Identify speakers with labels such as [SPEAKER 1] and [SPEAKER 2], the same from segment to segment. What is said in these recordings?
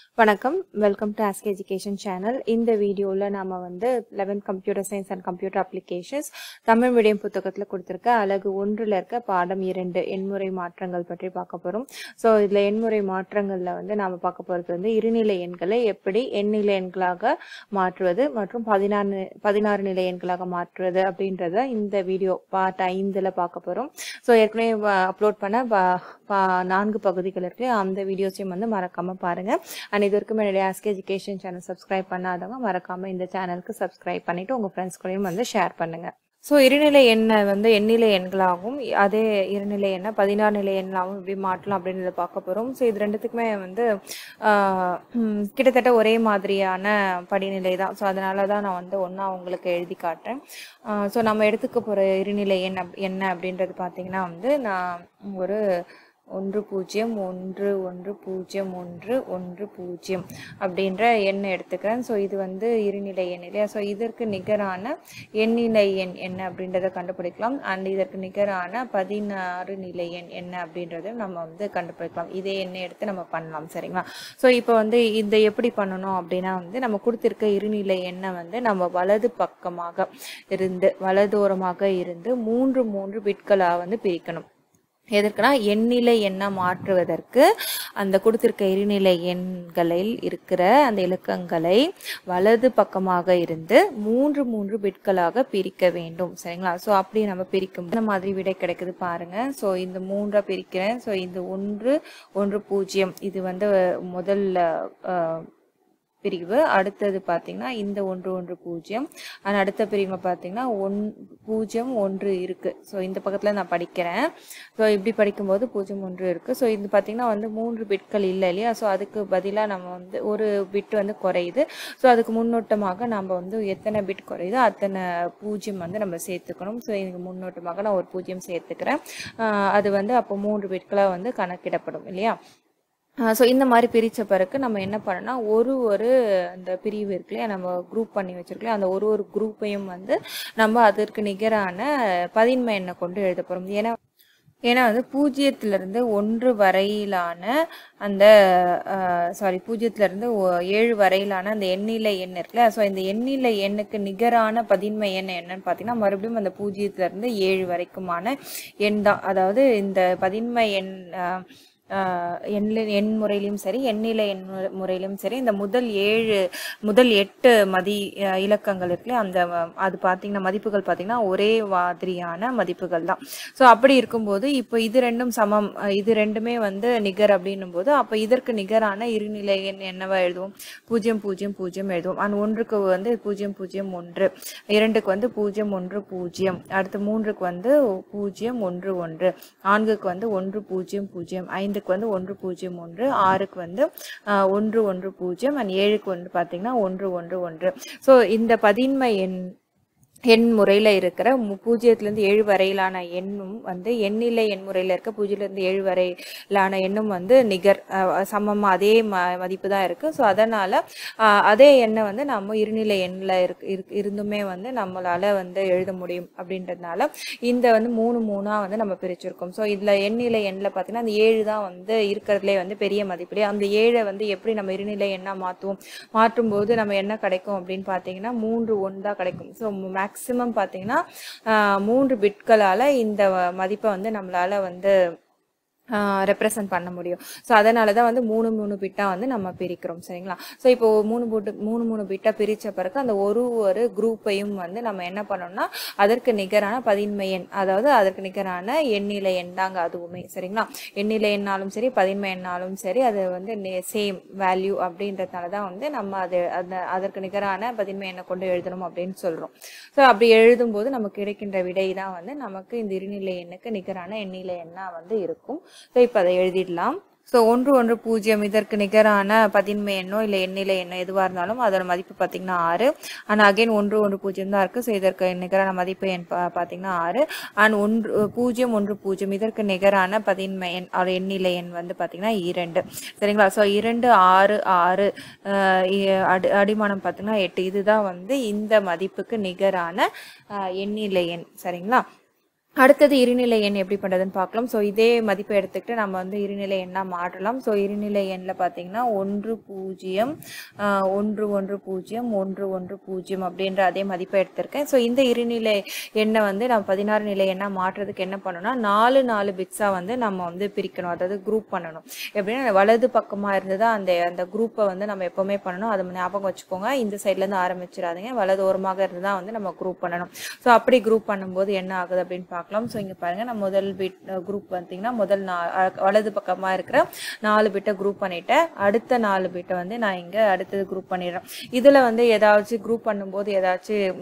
[SPEAKER 1] வணக்கம் welcome to Ask Education channel இந்த வீடியோவில் நாம வந்து eleventh computer science and computer applications Tamil medium புத்தகத்தில் கொடுத்துருக்க அழகு ஒன்றில் இருக்க பாடம் இரண்டு எண்முறை மாற்றங்கள் பற்றி பார்க்க போகிறோம் ஸோ இதில் எண்முறை மாற்றங்களில் வந்து நாம் பார்க்க போகிறது வந்து இருநிலை எண்களை எப்படி எண்ணிலை எண்களாக மாற்றுவது மற்றும் பதினாறு பதினாறு நிலை எண்களாக மாற்றுவது அப்படின்றத இந்த வீடியோ பார்ட் ஐந்தில் பார்க்க போகிறோம் ஸோ ஏற்கனவே அப்லோட் பண்ண ப- ப- நான்கு பகுதிகள் இருக்கு அந்த வீடியோஸையும் வந்து மறக்காம பாருங்க அண்ட் இது வரைக்கும் என்னுடைய ஆஸ்க் எஜுகேஷன் சேனல் சப்ஸ்கிரைப் பண்ணாதவங்க மறக்காம இந்த சேனலுக்கு சப்ஸ்கிரைப் பண்ணிட்டு உங்க ஃப்ரெண்ட்ஸ் கூடயும் வந்து ஷேர் பண்ணுங்க ஸோ இருநிலை எண்ணை வந்து எண்ணிலை எண்களாகவும் அதே இருநிலை எண்ணை பதினாறு நிலை எண்ணாகவும் இப்படி மாற்றலாம் அப்படின்றத பார்க்க போகிறோம் ஸோ இது ரெண்டுத்துக்குமே வந்து ஆஹ், ம், கிட்டத்தட்ட ஒரே மாதிரியான படிநிலை தான் ஸோ அதனால தான் நான் வந்து ஒன்றா உங்களுக்கு எழுதி காட்டுறேன் ஸோ நம்ம எடுத்துக்க போகிற இருநிலை எண் அப்- என்ன அப்படின்றது பார்த்தீங்கன்னா வந்து நான் ஒரு ஒன்று பூஜ்ஜியம் ஒன்று ஒன்று பூஜ்ஜியம் ஒன்று ஒன்று பூஜ்ஜியம் அப்படின்ற எண்ணை எடுத்துக்கிறேன் ஸோ இது வந்து இருநிலை எண் இல்லையா ஸோ இதற்கு நிகரான எண்ணிலை எண் என்ன அப்படின்றத கண்டுபிடிக்கலாம் அண்ட் இதற்கு நிகரான பதினாறு நிலை எண் என்ன அப்படின்றத நம்ம வந்து கண்டுபிடிக்கலாம் இதே எண்ணை எடுத்து நம்ம பண்ணலாம் சரிங்களா ஸோ இப்போ வந்து இந்த எப்படி பண்ணணும் அப்படின்னா வந்து நம்ம கொடுத்திருக்க இருநிலை எண்ணை வந்து நம்ம வலது பக்கமாக இருந்து வலதோரமாக இருந்து மூன்று மூன்று பிட்களாக வந்து பிரிக்கணும் எதற்குனா எண்ணிலை எண்ணை மாற்றுவதற்கு அந்த கொடுத்திருக்க இருநிலை எண்களில் இருக்கிற அந்த இலக்கங்களை வலது பக்கமாக இருந்து மூன்று மூன்று பிட்களாக பிரிக்க வேண்டும் சரிங்களா ஸோ அப்படி நம்ம பிரிக்கும் இந்த மாதிரி விடை கிடைக்குது பாருங்க ஸோ இந்த மூன்றா பிரிக்கிறேன் ஸோ இந்த ஒன்று ஒன்று பூஜ்ஜியம் இது வந்து முதல்ல அஹ், பிரிவு அடுத்தது பார்த்தீங்கன்னா இந்த ஒன்று ஒன்று பூஜ்ஜியம் அண்ட் அடுத்த பிரிவு பார்த்தீங்கன்னா ஒன் பூஜ்ஜியம் ஒன்று இருக்கு ஸோ இந்த பக்கத்தில் நான் படிக்கிறேன் ஸோ இப்படி படிக்கும்போது பூஜ்ஜியம் ஒன்று இருக்கு ஸோ இது பார்த்தீங்கன்னா வந்து மூன்று பிட்கள் இல்லை இல்லையா ஸோ அதுக்கு பதிலாக நம்ம வந்து ஒரு பிட் வந்து குறையுது ஸோ அதுக்கு முன்னோட்டமாக நம்ம வந்து எத்தனை பிட் குறையுதோ அத்தனை பூஜ்ஜியம் வந்து நம்ம சேர்த்துக்கணும் ஸோ இதுக்கு முன்னோட்டமாக நான் ஒரு பூஜ்ஜியம் சேர்த்துக்கிறேன் ஆஹ் அது வந்து அப்போ மூன்று பிட்களாக வந்து கணக்கிடப்படும் இல்லையா ஸோ இந்த மாதிரி பிரித்த பிறகு நம்ம என்ன பண்ணோம்னா ஒரு ஒரு அந்த பிரிவு இருக்கு இல்லையா நம்ம குரூப் பண்ணி வச்சிருக்கோம் அந்த ஒரு ஒரு குரூப்பையும் வந்து நம்ம அதற்கு நிகரான பதின்மை எண்ணை கொண்டு எழுத போகிறோம் ஏன்னா ஏன்னா வந்து பூஜ்ஜியத்திலிருந்து ஒன்று வரையிலான அந்த சாரி பூஜ்ஜியத்திலிருந்து ஒ- ஏழு வரையிலான அந்த எண்ணிலை எண் இருக்குல்ல ஸோ இந்த எண்ணிலை எண்ணுக்கு நிகரான பதின்மை எண் என்னன்னு பார்த்தீங்கன்னா மறுபடியும் அந்த பூஜ்ஜியத்திலிருந்து ஏழு வரைக்குமான எண் தான் அதாவது இந்த பதின்மை எண் ஆஹ், ஆஹ், எண்ணில எண் முறையிலும் சரி எண்ணிலை எண் மு- முறையிலும் சரி இந்த முதல் ஏழு முதல் எட்டு மதி ஆஹ், இலக்கங்கள் இருக்குல்ல அந்த ஆஹ், அது பார்த்தீங்கன்னா மதிப்புகள் பார்த்தீங்கன்னா ஒரே மாதிரியான மதிப்புகள் தான் ஸோ அப்படி இருக்கும்போது இப்போ இது ரெண்டும் சமம் ஆஹ், இது ரெண்டுமே வந்து நிகர் அப்படின்னும் போது அப்போ இதற்கு நிகரான இருநிலை எண் என்னவா எழுதுவோம் பூஜ்ஜியம் பூஜ்ஜியம் பூஜ்ஜியம் எழுதுவோம் அண்ட் ஒன்றுக்கு வந்து பூஜ்ஜியம் பூஜ்ஜியம் ஒன்று இரண்டுக்கு வந்து பூஜ்ஜியம் ஒன்று பூஜ்ஜியம் அடுத்து மூன்றுக்கு வந்து பூஜ்ஜியம் ஒன்று ஒன்று நான்குக்கு வந்து ஒன்று பூஜ்ஜியம் பூஜ்ஜியம் ஐந்துக்கு வந்து ஒன்று பூஜ்ஜியம் ஒன்று ஆறுக்கு வந்து ஆஹ், ஒன்று ஒன்று பூஜ்ஜியம் அண்ட் ஏழுக்கு வந்து பார்த்தீங்கன்னா ஒன்று ஒன்று ஒன்று ஸோ இந்த பதின்மை எண் எண் முறையில் இருக்கிற மு- பூஜ்ஜியத்திலேருந்து ஏழு வரையிலான எண்ணும் வந்து எண்ணிலை எண் முறையில் இருக்க பூஜ்ஜியத்திலேருந்து ஏழு வரையிலான எண்ணும் வந்து நிகர் சமம் அதே ம மதிப்பு தான் இருக்குது ஸோ அதனால் அதே எண்ணை வந்து நம்ம இருநிலை எண்ணில் இருக்கு இருக்கு- இருந்துமே வந்து நம்மளால் வந்து எழுத முடியும் அப்படின்றதுனால இந்த வந்து மூணு மூணாக வந்து நம்ம பிரிச்சிருக்கோம் ஸோ இதில் எண்ணிலை எண்ணில் பார்த்தீங்கன்னா அந்த ஏழு தான் வந்து இருக்கிறதுலே வந்து பெரிய மதிப்புலே அந்த ஏழை வந்து எப்படி நம்ம இருநிலை எண்ணாக மாற்றுவோம் மாற்றும்போது நம்ம என்ன கிடைக்கும் அப்படின்னு பார்த்தீங்கன்னா மூன்று ஒன்று தான் கிடைக்கும் ஸோ மேக்ஸிமம் பார்த்தீங்கன்னா ஆஹ், மூன்று பிட்களால் இந்த மதிப்பை வந்து நம்மளால் வந்து ரெப்ரசன்ட் பண்ண முடியும் ஸோ அதனால தான் வந்து மூணு மூணு பிட்டாக வந்து நம்ம பிரிக்கிறோம் சரிங்களா ஸோ இப்போ மூணு போட்டு மூணு மூணு பிட்டாக பிரித்த பிறகு அந்த ஒரு ஒரு குரூப்பையும் வந்து நம்ம என்ன பண்ணோம்னா அதற்கு நிகரான பதின்மை எண் அதாவது அதற்கு நிகரான எண்ணிலை எண் தாங்க அதுவுமே சரிங்களா எண்ணிலை எண்ணாலும் சரி பதின்மை எண்ணாலும் சரி அது வந்து சேம் வேல்யூ அப்படின்றதுனால தான் வந்து நம்ம அது அந்த அதற்கு நிகரான பதின்மை எண்ணை கொண்டு எழுதணும் அப்படின்னு சொல்கிறோம் ஸோ அப்படி எழுதும்போது நமக்கு கிடைக்கின்ற விடை தான் வந்து நமக்கு இந்த இருநிலை எண்ணுக்கு நிகரான எண்ணிலை எண்ணா வந்து இருக்கும் ஸோ இப்போ அதை எழுதிடலாம் ஸோ ஒன்று ஒன்று பூஜ்ஜியம் இதற்கு நிகரான பதின்மை எண்ணோ இல்லை எண்ணிலை எண்ணோ எதுவாக இருந்தாலும் அதோட மதிப்பு பார்த்தீங்கன்னா ஆறு அண்ட் அகைன் ஒன்று ஒன்று பூஜ்ஜியம் தான் இருக்குது ஸோ இதற்கு நிகரான மதிப்பு எண் பா பார்த்தீங்கன்னா ஆறு அண்ட் ஒன்று பூஜ்ஜியம் ஒன்று பூஜ்ஜியம் இதற்கு நிகரான பதின்மை எண் ஒரு எண்ணிலை எண் வந்து பார்த்தீங்கன்னா இரண்டு சரிங்களா ஸோ இரண்டு ஆறு ஆறு அஹ் இ- அடி அடிமானம் பார்த்தீங்கன்னா எட்டு இதுதான் வந்து இந்த மதிப்புக்கு நிகரான அஹ், எண்ணிலை எண் சரிங்களா அடுத்தது இருநிலை எண் எப்படி பண்ணுறதுன்னு பார்க்கலாம் ஸோ இதே மதிப்பை எடுத்துக்கிட்டு நம்ம வந்து இருநிலை எண்ணாக மாற்றலாம் ஸோ இருநிலை எண்ணில் பார்த்தீங்கன்னா ஒன்று பூஜ்ஜியம் ஆஹ், ஒன்று ஒன்று பூஜ்ஜியம் ஒன்று ஒன்று பூஜ்ஜியம் அப்படின்ற அதே மதிப்பை எடுத்திருக்கேன் ஸோ இந்த இருநிலை எண்ணை வந்து நம்ம பதினாறு நிலை எண்ணாக மாற்றுறதுக்கு என்ன பண்ணணும்னா நாலு நாலு பிட்ஸாக வந்து நம்ம வந்து பிரிக்கணும் அதாவது குரூப் பண்ணணும் எப்படின்னா வலது பக்கமாக இருந்ததா அந்த அந்த குரூப்பை வந்து நம்ம எப்போவுமே பண்ணணும் அதை ஞாபகம் வச்சுக்கோங்க இந்த சைட்லேருந்து ஆரம்பிச்சிடாதீங்க வலது ஓரமாக இருந்து தான் வந்து நம்ம குரூப் பண்ணணும் ஸோ அப்படி குரூப் பண்ணும்போது என்ன ஆகுது அப்படின்னு பார்க்கலாம் ஸோ இங்கே பாருங்க நான் முதல் பிட் குரூப் பார்த்தீங்கன்னா முதல் நா அஹ் வலது பக்கமாக இருக்கிற நாலு பிட்டை குரூப் பண்ணிட்டேன் அடுத்த நாலு பிட்டை வந்து நான் இங்கே அடுத்தது குரூப் பண்ணிடுறேன் இதில் வந்து ஏதாச்சும் குரூப் பண்ணும்போது ஏதாச்சும்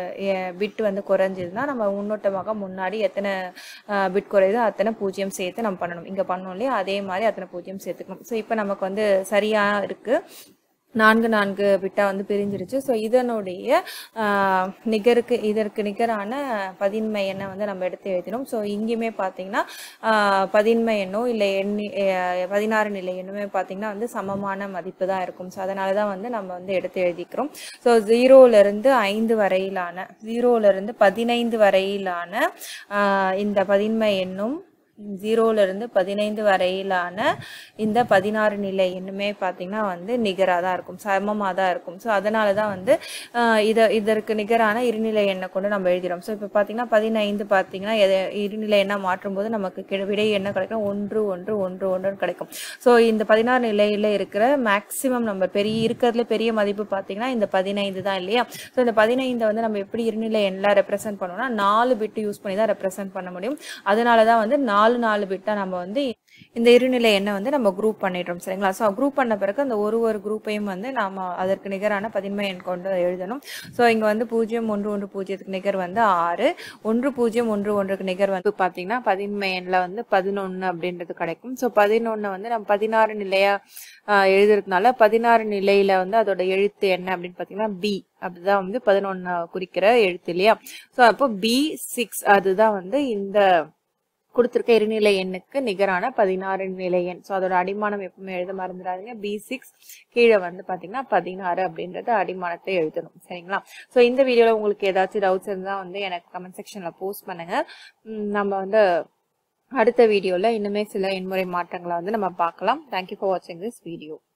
[SPEAKER 1] பிட் வந்து குறைஞ்சதுன்னா நம்ம முன்னோட்டமாக முன்னாடி எத்தனை பிட் குறையுதோ அத்தனை பூஜ்ஜியம் சேர்த்து நம்ம பண்ணணும் இங்கே பண்ணோம் இல்லையா அதே மாதிரி அத்தனை பூஜ்ஜியம் சேர்த்துக்கணும் ஸோ இப்போ நமக்கு வந்து சரியாக இருக்குது நான்கு நான்கு பிட்டா வந்து பிரிஞ்சிருச்சு ஸோ இதனுடைய ஆஹ், நிகருக்கு இதற்கு நிகரான பதின்மை எண்ணை வந்து நம்ம எடுத்து எழுதினோம் ஸோ இங்கேயுமே பார்த்தீங்கன்னா ஆஹ், பதின்மை எண்ணோ இல்லை எண்ணி அஹ், பதினாறு நிலை எண்ணுமே பார்த்தீங்கன்னா வந்து சமமான மதிப்பு தான் இருக்கும் ஸோ அதனால தான் வந்து நம்ம வந்து எடுத்து எழுதிக்கிறோம் ஸோ ஜீரோலேருந்து ஐந்து வரையிலான ஜீரோலேருந்து பதினைந்து வரையிலான ஆஹ், இந்த பதின்மை எண்ணும் ஜீரோல இருந்து பதினைந்து வரையிலான இந்த பதினாறு நிலை இன்னுமே பார்த்தீங்கன்னா வந்து நிகராக தான் இருக்கும் சமமாக தான் இருக்கும் ஸோ அதனால தான் வந்து ஆஹ் இத இதற்கு நிகரான இருநிலை எண்ணை கொண்டு நம்ம எழுதுகிறோம் ஸோ இப்போ பார்த்தீங்கன்னா பதினைந்து பார்த்தீங்கன்னா எதை இருநிலை எண்ணை மாற்றும் போது நமக்கு கிடை- விடை என்ன கிடைக்கும் ஒன்று ஒன்று ஒன்று ஒன்றுன்னு கிடைக்கும் ஸோ இந்த பதினாறு நிலையில் இருக்கிற மேக்ஸிமம் நம்பர் பெரிய இருக்கிறதுல பெரிய மதிப்பு பார்த்தீங்கன்னா இந்த பதினைந்து தான் இல்லையா ஸோ இந்த பதினைந்தை வந்து நம்ம எப்படி இருநிலை எண்ணில் ரெப்ரசென்ட் பண்ணோம்னா நாலு பிட்டு யூஸ் பண்ணி தான் ரெப்ரசென்ட் பண்ண முடியும் அதனால தான் வந்து நாலு நாலு பிட்டா நம்ம வந்து இந்த இருநிலை எண்ணை வந்து நம்ம குரூப் பண்ணிடுறோம் சரிங்களா ஸோ குரூப் பண்ண பிறகு அந்த ஒரு ஒரு குரூப்பையும் வந்து நாம அதற்கு நிகரான பதின்மை எண் கொண்டு எழுதணும் ஸோ இங்கே வந்து பூஜ்ஜியம் ஒன்று ஒன்று பூஜ்ஜியத்துக்கு நிகர் வந்து ஆறு ஒன்று பூஜ்ஜியம் ஒன்று ஒன்றுக்கு நிகர் வந்து பார்த்தீங்கன்னா பதின்மை எண்ணில் வந்து பதினொன்று அப்படின்றது கிடைக்கும் ஸோ பதினொன்று வந்து நம்ம பதினாறு நிலையா ஆஹ் எழுதுறதுனால பதினாறு நிலையில வந்து அதோட எழுத்து என்ன அப்படின்னு பார்த்தீங்கன்னா பி அப்படிதான் வந்து பதினொன்று குறிக்கிற எழுத்து இல்லையா ஸோ அப்போ பி சிக்ஸ் அதுதான் வந்து இந்த கொடுத்துருக்க இருநிலை எண்ணுக்கு நிகரான பதினாறு நிலை எண் ஸோ அதோட அடிமானம் எப்பவுமே எழுத மறந்துடாதீங்க பி சிக்ஸ் கீழே வந்து பார்த்தீங்கன்னா பதினாறு அப்படின்றது அடிமானத்தை எழுதணும் சரிங்களா ஸோ இந்த வீடியோவில் உங்களுக்கு ஏதாச்சும் டவுட்ஸ் இருந்தால் வந்து எனக்கு கமெண்ட் செக்ஷனில் போஸ்ட் பண்ணுங்க உம் நம்ம வந்து அடுத்த வீடியோவில் இன்னுமே சில எண்முறை மாற்றங்களை வந்து நம்ம பார்க்கலாம் தேங்க்யூ ஃபார் வாட்சிங் திஸ் வீடியோ